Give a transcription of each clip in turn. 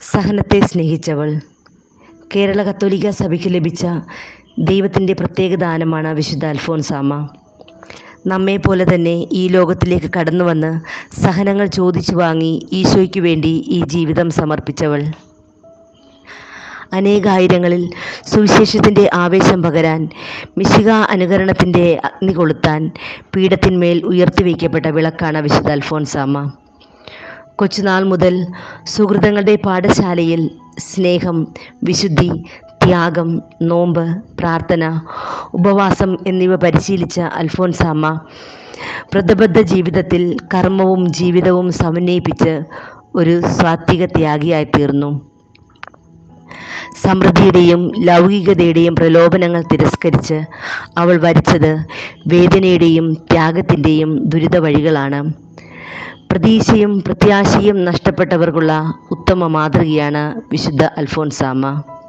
സഹനത്തെ സ്നേഹിച്ചവൾ കേരള കത്തോലിക്ക സഭയ്ക്ക് ലഭിച്ച ദൈവത്തിൻ്റെ പ്രത്യേക ദാനമാണ് വിശുദ്ധ അൽഫോൻസാമ്മ നമ്മെപ്പോലെ തന്നെ ഈ ലോകത്തിലേക്ക് കടന്നു വന്ന് സഹനങ്ങൾ ചോദിച്ചു വാങ്ങി ഈശോയ്ക്ക് വേണ്ടി ഈ ജീവിതം സമർപ്പിച്ചവൾ അനേകായിരങ്ങളിൽ സുവിശേഷത്തിൻ്റെ ആവേശം പകരാൻ മിശിക അനുകരണത്തിൻ്റെ അഗ്നി കൊളുത്താൻ പീഠത്തിന്മേൽ ഉയർത്തിവെക്കപ്പെട്ട വിളക്കാണ് വിശുദ്ധ അൽഫോൻസാമ്മ കൊച്ചുനാൾ മുതൽ സുഹൃതങ്ങളുടെ പാഠശാലയിൽ സ്നേഹം വിശുദ്ധി ത്യാഗം നോമ്പ് പ്രാർത്ഥന ഉപവാസം എന്നിവ പരിശീലിച്ച അൽഫോൻസാമ്മ വ്രതബദ്ധ ജീവിതത്തിൽ കർമ്മവും ജീവിതവും സമന്വയിപ്പിച്ച് ഒരു സാത്വിക ത്യാഗിയായി തീർന്നു സമൃദ്ധിയുടെയും ലൗകികതയുടെയും പ്രലോഭനങ്ങൾ തിരസ്കരിച്ച് അവൾ വരിച്ചത് വേദനയുടെയും ത്യാഗത്തിൻ്റെയും ദുരിത വഴികളാണ് പ്രതീക്ഷയും പ്രത്യാശയും നഷ്ടപ്പെട്ടവർക്കുള്ള ഉത്തമ മാതൃകയാണ് വിശുദ്ധ അൽഫോൻസാമ്മ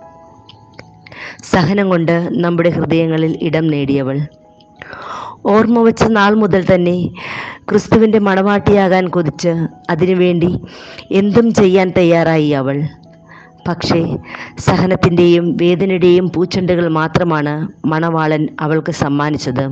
സഹനം കൊണ്ട് നമ്മുടെ ഹൃദയങ്ങളിൽ ഇടം നേടിയവൾ ഓർമ്മ വച്ച നാൾ മുതൽ തന്നെ ക്രിസ്തുവിൻ്റെ മണവാട്ടിയാകാൻ കൊതിച്ച് അതിനുവേണ്ടി എന്തും ചെയ്യാൻ തയ്യാറായി അവൾ പക്ഷേ സഹനത്തിൻ്റെയും വേദനയുടെയും പൂച്ചെണ്ടുകൾ മാത്രമാണ് മണവാളൻ അവൾക്ക് സമ്മാനിച്ചത്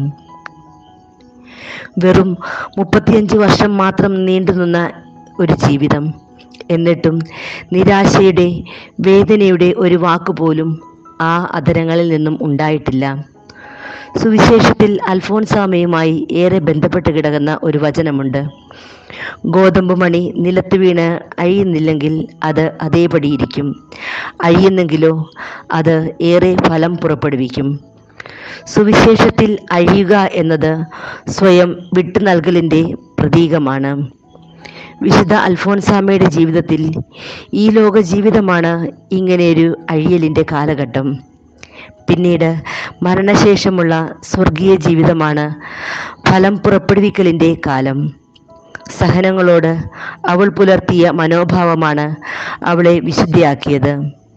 വെറും മുപ്പത്തിയഞ്ച് വർഷം മാത്രം നീണ്ടുനിന്ന ഒരു ജീവിതം എന്നിട്ടും നിരാശയുടെ വേദനയുടെ ഒരു വാക്കുപോലും ആ അധരങ്ങളിൽ നിന്നും ഉണ്ടായിട്ടില്ല സുവിശേഷത്തിൽ അൽഫോൻസാമയുമായി ഏറെ ബന്ധപ്പെട്ട് കിടക്കുന്ന ഒരു വചനമുണ്ട് ഗോതമ്പ് മണി നിലത്ത് വീണ് അഴിയുന്നില്ലെങ്കിൽ അത് അതേപടിയിരിക്കും അഴിയുന്നെങ്കിലോ അത് ഏറെ ഫലം പുറപ്പെടുവിക്കും സുവിശേഷത്തിൽ അഴിയുക എന്നത് സ്വയം വിട്ടു നൽകലിൻ്റെ പ്രതീകമാണ് വിശുദ്ധ അൽഫോൻസാമയുടെ ജീവിതത്തിൽ ഈ ലോക ജീവിതമാണ് ഇങ്ങനെയൊരു അഴിയലിൻ്റെ കാലഘട്ടം പിന്നീട് മരണശേഷമുള്ള സ്വർഗീയ ജീവിതമാണ് ഫലം പുറപ്പെടുവിക്കലിൻ്റെ കാലം സഹനങ്ങളോട് അവൾ പുലർത്തിയ മനോഭാവമാണ് അവളെ വിശുദ്ധിയാക്കിയത്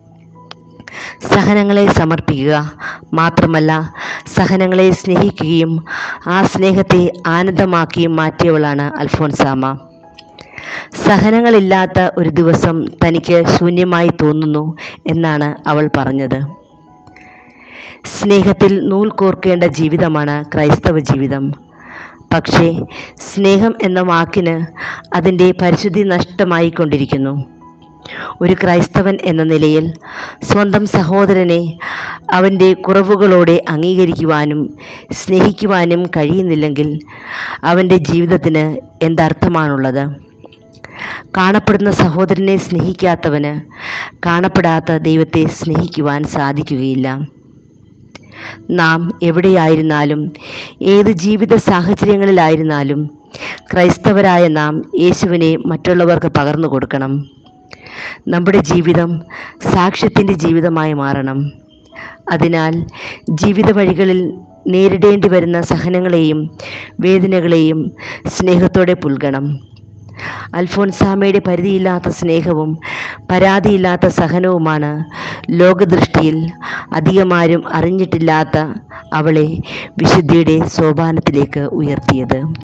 സഹനങ്ങളെ സമർപ്പിക്കുക മാത്രമല്ല സഹനങ്ങളെ സ്നേഹിക്കുകയും ആ സ്നേഹത്തെ ആനന്ദമാക്കിയും മാറ്റിയവളാണ് അൽഫോൻസാമ സഹനങ്ങളില്ലാത്ത ഒരു ദിവസം തനിക്ക് ശൂന്യമായി തോന്നുന്നു എന്നാണ് അവൾ പറഞ്ഞത് സ്നേഹത്തിൽ നൂൽ കോർക്കേണ്ട ജീവിതമാണ് ക്രൈസ്തവ ജീവിതം പക്ഷേ സ്നേഹം എന്ന വാക്കിന് അതിൻ്റെ പരിശുദ്ധി നഷ്ടമായിക്കൊണ്ടിരിക്കുന്നു ഒരു ക്രൈസ്തവൻ എന്ന നിലയിൽ സ്വന്തം സഹോദരനെ അവൻ്റെ കുറവുകളോടെ അംഗീകരിക്കുവാനും സ്നേഹിക്കുവാനും കഴിയുന്നില്ലെങ്കിൽ അവൻ്റെ ജീവിതത്തിന് എന്തർത്ഥമാണുള്ളത് കാണപ്പെടുന്ന സഹോദരനെ സ്നേഹിക്കാത്തവന് കാണപ്പെടാത്ത ദൈവത്തെ സ്നേഹിക്കുവാൻ സാധിക്കുകയില്ല നാം എവിടെയായിരുന്നാലും ഏത് ജീവിത സാഹചര്യങ്ങളിലായിരുന്നാലും ക്രൈസ്തവരായ നാം യേശുവിനെ മറ്റുള്ളവർക്ക് പകർന്നു കൊടുക്കണം നമ്മുടെ ജീവിതം സാക്ഷ്യത്തിൻ്റെ ജീവിതമായി മാറണം അതിനാൽ ജീവിത വഴികളിൽ നേരിടേണ്ടി വരുന്ന സഹനങ്ങളെയും വേദനകളെയും സ്നേഹത്തോടെ പുൽകണം അൽഫോൻസാമയുടെ പരിധിയില്ലാത്ത സ്നേഹവും പരാതിയില്ലാത്ത സഹനവുമാണ് ലോകദൃഷ്ടിയിൽ അധികമാരും അറിഞ്ഞിട്ടില്ലാത്ത അവളെ വിശുദ്ധിയുടെ സോപാനത്തിലേക്ക് ഉയർത്തിയത്